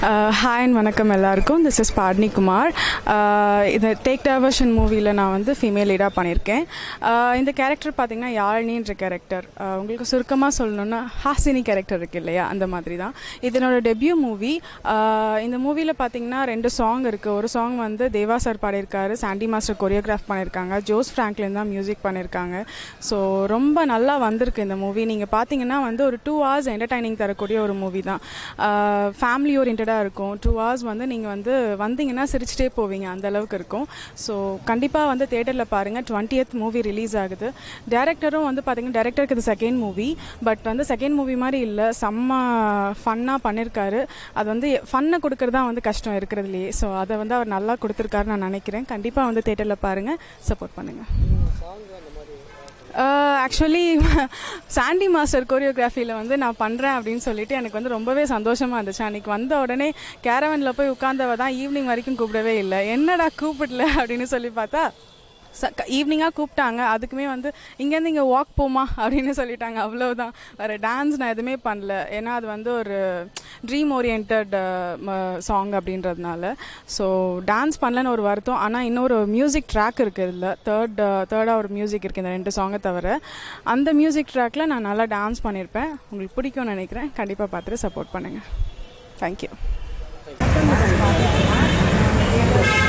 hi and வணக்கம் எல்லாருக்கும் this is பார்ட்னி குமார் Uh, இந்த டேக் டைவர்ஷன் மூவியில் நான் வந்து ஃபீமேல் லீடாக பண்ணியிருக்கேன் Uh, இந்த கேரக்டர் பார்த்தீங்கன்னா யாழ்னின்ற கேரக்டர் உங்களுக்கு சுருக்கமாக சொல்லணுன்னா ஹாசினி கேரக்டர் இருக்கு இல்லையா அந்த மாதிரி தான் இது என்னோட டெபியூ மூவி இந்த மூவியில் பார்த்தீங்கன்னா ரெண்டு சாங் இருக்குது ஒரு சாங் வந்து தேவா சார் பாடியிருக்காரு சாண்டி மாஸ்டர் கொரியோகிராஃப் பண்ணியிருக்காங்க ஜோஸ் ஃப்ராங்க்லின் தான் மியூசிக் பண்ணியிருக்காங்க ஸோ ரொம்ப நல்லா வந்திருக்கு இந்த மூவி நீங்கள் பார்த்தீங்கன்னா வந்து ஒரு டூ ஹவர்ஸ் என்டர்டைனிங் தரக்கூடிய ஒரு மூவி தான் ஃபேமிலி ஓரியன்டாக இருக்கும் டூ ஹவர்ஸ் வந்து நீங்கள் வந்து வந்தீங்கன்னா சிரிச்சிட்டே போவீங்க அந்த அளவுக்கு இருக்கும் ஸோ கண்டிப்பாக வந்து தேட்டரில் பாருங்கள் டுவெண்ட்டியத் மூவி ரிலீஸ் ஆகுது டேரக்டரும் வந்து பார்த்தீங்கன்னா டேரக்டருக்கு இது செகண்ட் மூவி பட் வந்து செகண்ட் மூவி மாதிரி இல்லை செம்ம ஃபன்னாக பண்ணியிருக்காரு அது வந்து ஃபன்னை கொடுக்கறது தான் வந்து கஷ்டம் இருக்கிறதுலையே ஸோ அதை வந்து அவர் நல்லா கொடுத்துருக்காருன்னு நான் நினைக்கிறேன் கண்டிப்பாக வந்து தேட்டரில் பாருங்கள் சப்போர்ட் பண்ணுங்கள் ஆக்சுவலி சாண்டி மாஸ்டர் கோரியோகிராஃபியில் வந்து நான் பண்ணுறேன் அப்படின்னு சொல்லிட்டு எனக்கு வந்து ரொம்பவே சந்தோஷமாக இருந்துச்சு அன்றைக்கி வந்த உடனே கேரவனில் போய் உட்காந்தவ தான் ஈவினிங் வரைக்கும் கூப்பிடவே இல்லை என்னடா கூப்பிடல அப்படின்னு சொல்லி பார்த்தா ச ஈவினிங்காக கூப்பிட்டாங்க அதுக்குமே வந்து இங்கேருந்து இங்கே வாக் போமா அப்படின்னு சொல்லிட்டாங்க அவ்வளோதான் வேறு டான்ஸ் நான் எதுவுமே பண்ணல ஏன்னா அது வந்து ஒரு ட்ரீம் ஓரியன்ட் சாங் அப்படின்றதுனால ஸோ டான்ஸ் பண்ணலன்னு ஒரு வருத்தம் ஆனால் இன்னொரு மியூசிக் ட்ராக் இருக்குது இதில் தேர்ட் தேர்டாக ஒரு மியூசிக் இருக்குது இந்த ரெண்டு சாங்கை தவிர அந்த மியூசிக் ட்ராக்கில் நான் நல்லா டான்ஸ் பண்ணியிருப்பேன் உங்களுக்கு பிடிக்கும்னு நினைக்கிறேன் கண்டிப்பாக பார்த்துட்டு சப்போர்ட் பண்ணுங்கள் தேங்க்யூ